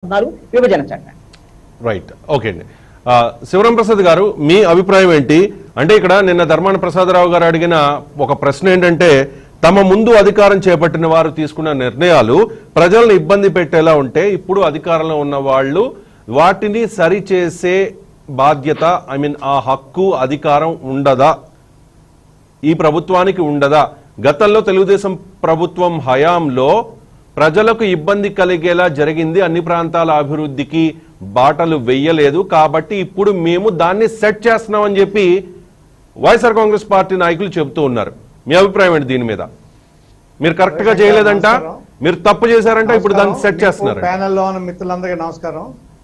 పద్నాలుగు విభజన చట్టం రైట్ ఓకే అండి ఆ, శివరాం ప్రసాద్ గారు మీ అభిప్రాయం ఏంటి అంటే ఇక్కడ నిన్న ధర్మాన ప్రసాదరావు గారు అడిగిన ఒక ప్రశ్న ఏంటంటే తమ ముందు అధికారం చేపట్టిన వారు తీసుకున్న నిర్ణయాలు ప్రజలను ఇబ్బంది పెట్టేలా ఉంటే ఇప్పుడు అధికారంలో ఉన్న వాళ్ళు వాటిని సరిచేసే బాధ్యత ఐ మీన్ ఆ హక్కు అధికారం ఉండదా ఈ ప్రభుత్వానికి ఉండదా గతంలో తెలుగుదేశం ప్రభుత్వం హయాంలో ప్రజలకు ఇబ్బంది కలిగేలా జరిగింది అన్ని ప్రాంతాల అభివృద్ధికి బాటలు వెయ్యలేదు కాబట్టి ఇప్పుడు మేము దాన్ని సెట్ చేస్తున్నామని చెప్పి వైఎస్ఆర్ కాంగ్రెస్ పార్టీ నాయకులు చెబుతూ ఉన్నారు మీ అభిప్రాయం ఏంటి దీని మీద మీరు కరెక్ట్ గా చేయలేదంట మీరు తప్పు చేశారంట ఇప్పుడు దాన్ని సెట్ చేస్తున్నారు ప్యానెల్లో ఉన్న మిత్రులందరికీ నమస్కారం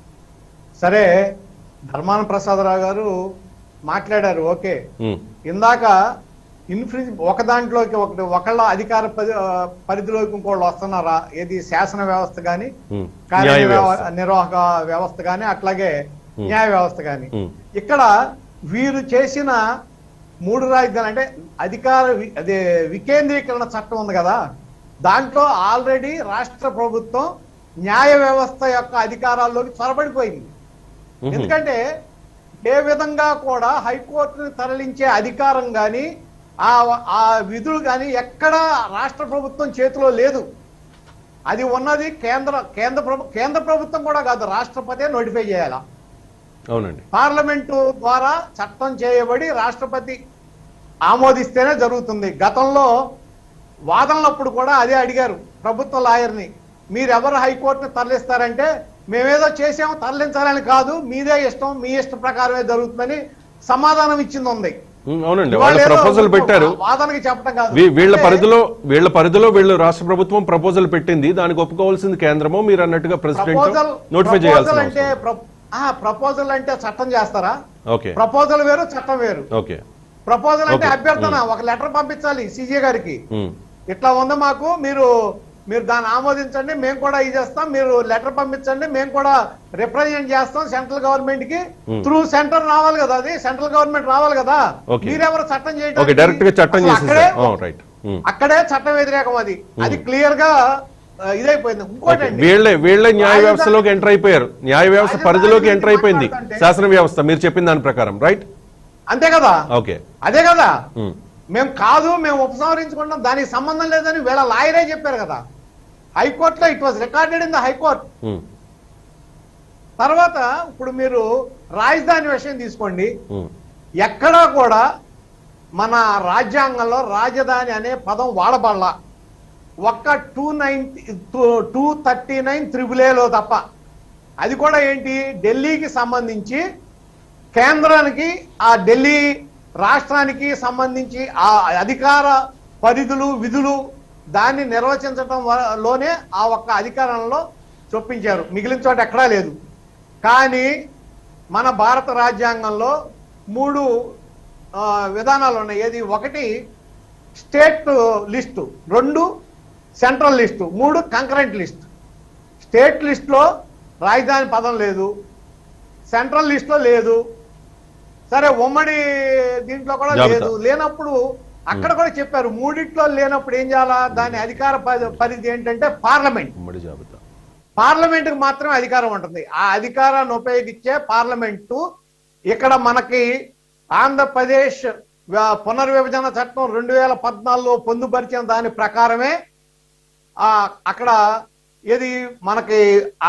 సరే ధర్మాన ప్రసాదరావు గారు మాట్లాడారు ఓకే ఉమ్, ఇందాక ఇన్ఫ్లుయెన్స్ ఒక దాంట్లోకి ఒకటి ఒకళ్ళ అధికార పరి- ఆ, పరిధిలోకి ఇంకోళ్ళు వస్తున్నారా ఏది శాసన వ్యవస్థ కానీ ఉమ్, కార్య న్యాయ నిర్వా- వ్యవస్థ నిర్వాహక వ్యవస్థ కానీ అట్లాగే న్యాయ వ్యవస్థ కానీ ఉమ్, ఇక్కడ వీరు చేసిన మూడు రాజధానులు అంటే అధికార వి- అదే వికేంద్రీకరణ చట్టం ఉంది కదా దాంట్లో ఆల్రెడీ రాష్ట్ర ప్రభుత్వం న్యాయ వ్యవస్థ యొక్క అధికారాల్లోకి చొరబడిపోయింది ఉహు, ఎందుకంటే ఏ విధంగా కూడా హైకోర్టుని తరలించే అధికారం గాని ఆ ఆ విధులు గాని ఎక్కడ రాష్ట్ర ప్రభుత్వం చేతిలో లేదు అది ఉన్నది కేంద్ర కేంద్ర ప్రభు కేంద్ర ప్రభుత్వం కూడా కాదు రాష్ట్రపతి నోటిఫై చేయాలా అవునండి పార్లమెంటు ద్వారా చట్టం చేయబడి రాష్ట్రపతి ఆమోదిస్తేనే జరుగుతుంది గతంలో వాదనలప్పుడు కూడా అదే అడిగారు ప్రభుత్వ లాయర్ని మీరెవరు హైకోర్టుని తరలిస్తారంటే మేమేదో చేసాము తరలించాలని కాదు మీదే ఇష్టం మీ ఇష్ట ప్రకారమే జరుగుతుందని సమాధానం ఇచ్చింది ఉంది ఉమ్, అవునండి ఇవాళ వాళ్ళు ఏదో ప్రపోజల్ పెట్టారు వాదనకి చెప్పడం కాదు వీ- వీళ్ళ అంటే పరిధిలో వీళ్ళ పరిధిలో వీళ్ళు రాష్ట్ర ప్రభుత్వం ప్రపోజల్ పెట్టింది దానికి ఒప్పుకోవాల్సింది కేంద్రమో మీరు అన్నట్టుగా ప్రెసిడెంట్ ప్రపోజల్ నోటిఫై ప్రపోజల్ చేయాల్సిన అంటే అవసరం. ప్ర- ఆ, ప్రపోజల్ అంటే చట్టం చేస్తారా ఓకే ప్రపోజల్ వేరు చట్టం వేరు ఓకే ప్రపోజల్ అంటే Okay. అభ్యర్థన ఒక లెటర్ పంపించాలి సీజే గారికి ఉమ్, ఇట్లా ఉంది మాకు మీరు మీరు దాన్ని ఆమోదించండి మేము కూడా ఇది చేస్తాం మీరు లెటర్ పంపించండి మేము కూడా రిప్రజెంట్ చేస్తాం సెంట్రల్ గవర్నమెంట్ కి Hmm. త్రూ సెంటర్ రావాలి కదా అది సెంట్రల్ గవర్నమెంట్ రావాలి కదా Okay. మీరెవరు చట్టం ఓకే చేయడానికి? డైరెక్ట్ గా చట్టం అసలు అక్కడే చేసేసారు రైట్ ఉమ్. అక్కడే చట్టం వ్యతిరేకం అది అది క్లియర్ గా ఆ, ఇదైపోయింది ఓకే. ఇంకోటండి వీళ్ళే వీళ్ళే న్యాయ రాజధాని- వ్యవస్థలోకి ఎంటర్ అయిపోయారు న్యాయ వ్యవస్థ రాజధాని పరిధిలోకి గురించి ఎంటర్ అయిపోయింది మాట్లాడుతుంటే- శాసన వ్యవస్థ మీరు చెప్పిన దాని ప్రకారం రైట్ అంతే కదా ఓకే అదే కదా ఉమ్, మేము కాదు మేము ఉపసంహరించుకుంటాం దానికి సంబంధం లేదని వీళ్ళ లాయరే చెప్పారు కదా హైకోర్టులో it was recorded in the high court um, తర్వాత ఇప్పుడు మీరు రాజధాని విషయం తీసుకోండి ఉమ్, ఎక్కడా కూడా మన రాజ్యాంగంలో రాజధాని అనే పదం వాడబడలా ఒక్క two nine two thirty nine త్రిబులేలో తప్ప అది కూడా ఏంటి ఢిల్లీకి సంబంధించి కేంద్రానికి ఆ ఢిల్లీ రాష్ట్రానికి సంబంధించి ఆ అధికార పరిధులు విధులు దాన్ని నిర్వచించడం వ- లోనే ఆ ఒక్క అధికారంలో చొప్పించారు మిగిలిన చోట ఎక్కడా లేదు కానీ మన భారత రాజ్యాంగంలో మూడు ఆ, విధానాలు ఉన్నాయి ఏది ఒకటి స్టేట్ లిస్టు రెండు సెంట్రల్ లిస్టు మూడు కంకరెంట్ లిస్ట్ స్టేట్ లిస్ట్లో రాజధాని పదం లేదు సెంట్రల్ లిస్ట్లో లేదు సరే ఉమ్మడి దీంట్లో కూడా జాబితా. లేదు లేనప్పుడు అక్కడ కూడా చెప్పారు మూడిట్లో లేనప్పుడు ఏం చేయాలా దాని అధికార పరి- పరిధి ఏంటంటే పార్లమెంట్ ఉమ్మడి జాబితా పార్లమెంట్ కు మాత్రమే అధికారం ఉంటుంది ఆ అధికారాన్ని ఉపయోగించే పార్లమెంటు ఇక్కడ మనకి ఆంధ్రప్రదేశ్ వ- పునర్విభజన చట్టం రెండు వేల పద్నాలుగులో పొందుపరిచిన దాని ప్రకారమే ఆ అక్కడ ఏది మనకి ఆ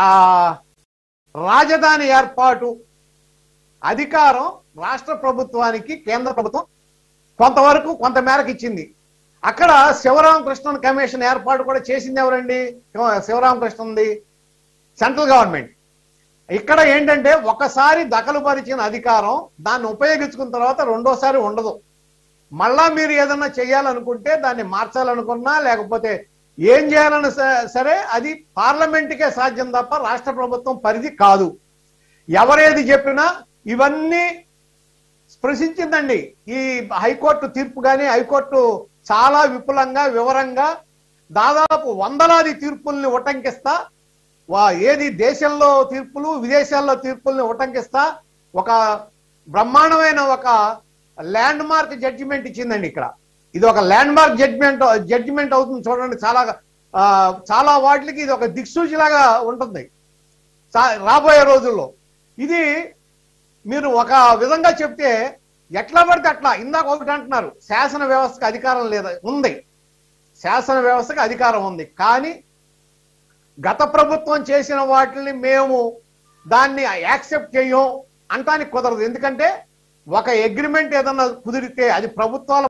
రాజధాని ఏర్పాటు అధికారం రాష్ట్ర ప్రభుత్వానికి కేంద్ర ప్రభుత్వం కొంతవరకు కొంత మేరకు ఇచ్చింది అక్కడ శివరామకృష్ణన్ కమిషన్ ఏర్పాటు కూడా చేసింది ఎవరండి శివరామకృష్ణన్ది సెంట్రల్ గవర్నమెంట్ ఇక్కడ ఏంటంటే ఒకసారి దఖలుపరిచిన అధికారం దాన్ని ఉపయోగించుకున్న తర్వాత రెండోసారి ఉండదు మళ్ళా మీరు ఏదన్నా చేయాలనుకుంటే దాన్ని మార్చాలనుకున్నా లేకపోతే ఏం చేయాలన్నా స- సరే అది పార్లమెంటుకే సాధ్యం తప్ప రాష్ట్ర ప్రభుత్వం పరిధి కాదు ఎవరేది చెప్పినా ఇవన్నీ స్పృశించిందండి ఈ హైకోర్టు తీర్పు కానీ హైకోర్టు చాలా విపులంగా వివరంగా దాదాపు వందలాది తీర్పుల్ని ఉటంకిస్తా వా ఏది దేశంలో తీర్పులు విదేశాల్లో తీర్పుల్ని ఉటంకిస్తా ఒక బ్రహ్మాండమైన ఒక ల్యాండ్ మార్క్ జడ్జిమెంట్ ఇచ్చిందండి ఇక్కడ ఇది ఒక ల్యాండ్ మార్క్ జడ్జిమెంట్ జడ్జిమెంట్ అవుతుంది చూడండి చాలా ఆ, చాలా వాటికి ఇది ఒక దిక్సూచిలాగా ఉంటుంది సా- రాబోయే రోజుల్లో ఇది మీరు ఒక విధంగా చెప్తే ఎట్లా పడితే అట్లా ఇందాక ఒకటి అంటున్నారు శాసన వ్యవస్థకు అధికారం లేదా ఉంది శాసన వ్యవస్థకు అధికారం ఉంది కానీ గత ప్రభుత్వం చేసిన వాటిని మేము దాన్ని యాక్సెప్ట్ చేయం అంటానికి కుదరదు ఎందుకంటే ఒక అగ్రిమెంట్ ఏదన్నా కుదిరితే అది ప్రభుత్వాల